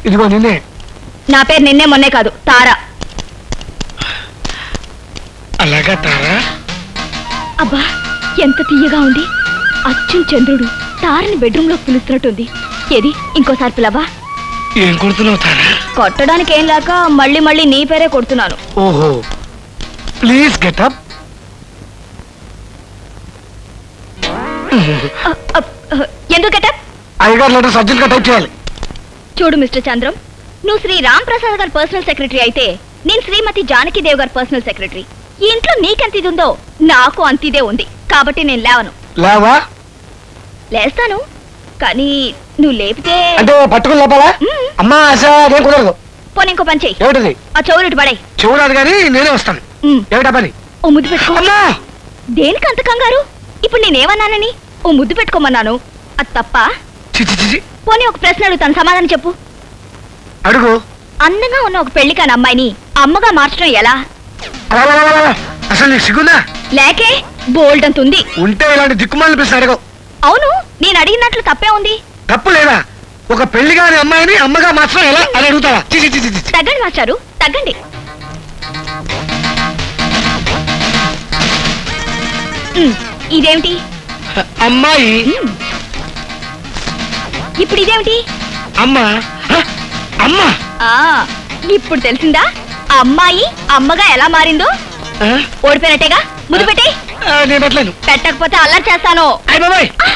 ఇదిగో నిన్నే నా పేరు నిన్నే మొన్నే కాదు తారా అలాగా తారా అబ్బా ఎంత తీయగా ఉంది అచ్చం చంద్రుడు తారని బెడ్రూమ్ లోకి పిలుస్తున్నట్టుంది ఏది ఇంకోసారి పిలవా ఏం కొడుతున్నావు తారా కొట్టడానికి ఏం లేక మళ్ళీ మళ్ళీ నీ పేరే కొడుతున్నాను ఓహో ప్లీజ్ గెట్ అప్ అ, అ, అ, ఎందుకట అయ్యగారు లెటర్స్ అర్జెంట్గా టైప్ చేయాలి చూడు మిస్టర్ చంద్రం నువ్వు శ్రీ రామ్ ప్రసాద్ గారి పర్సనల్ సెక్రటరీ అయితే నేను శ్రీమతి జానకిదేవ్ గారి పర్సనల్ సెక్రటరీ ఈ ఇంట్లో నీకెంత ఇది ఉందో నాకు అంత ఇదే ఉంది కాబట్టి నేను లేవను లేవా లేస్తాను కానీ నువ్వు లేపితే అంటే పట్టుకుని లోపాలా మ్మ్. అమ్మా ఆశ అదేం కుదరదు పోనీ ఇంకో పని చెయ్యి ఏమిటది ఆ చెవులు పడే చూడాలి కానీ నేనే వస్తాను ఏమిటా పని ఓ ముద్దు పెట్టుకో అమ్మా దేనికి అంత కంగారు ఇప్పుడు నేనేమన్నానని ఓ ముద్దు పెట్టుకోమన్నాను అది తప్ప చిచి చిచి పోనీ ఒక ప్రశ్న అడుగుతాను సమాధానం చెప్పు అడుగు అందంగా ఉన్న ఒక పెళ్లి కాని అమ్మాయిని అమ్మగా మార్చడం ఎలా అలా, అలా, అలా, అలా. అసలు నీకు సిగ్గుందా లేకే బోల్డ్ అంత ఉంది ఉంటే ఇలాంటి దిక్కుమాలిన ప్రశ్న అడగవు అవును నేను అడిగినట్లు తప్పే ఉంది తప్పు లేదా ఒక పెళ్లి కాని అమ్మాయిని అమ్మగా మార్చడం ఎలా అని అడుగుతావా చిచి చిచి చిచి తగ్గండి మాస్టారు తగ్గండి ఉమ్, ఇదేమిటి అమ్మాయి ఉమ్. ఇప్పుడు ఇదేమిటి అమ్మ హ? అమ్మ ఆ ఇప్పుడు తెలిసిందా ఆ అమ్మాయి అమ్మగా ఎలా మారిందో ఆ? ఓడిపోయినట్టేగా ముద్దు పెట్టే ఆ, నేను పెట్టలేను పెట్టకపోతే అల్లరి చేస్తాను అయ్య బాబాయ్ ఆ!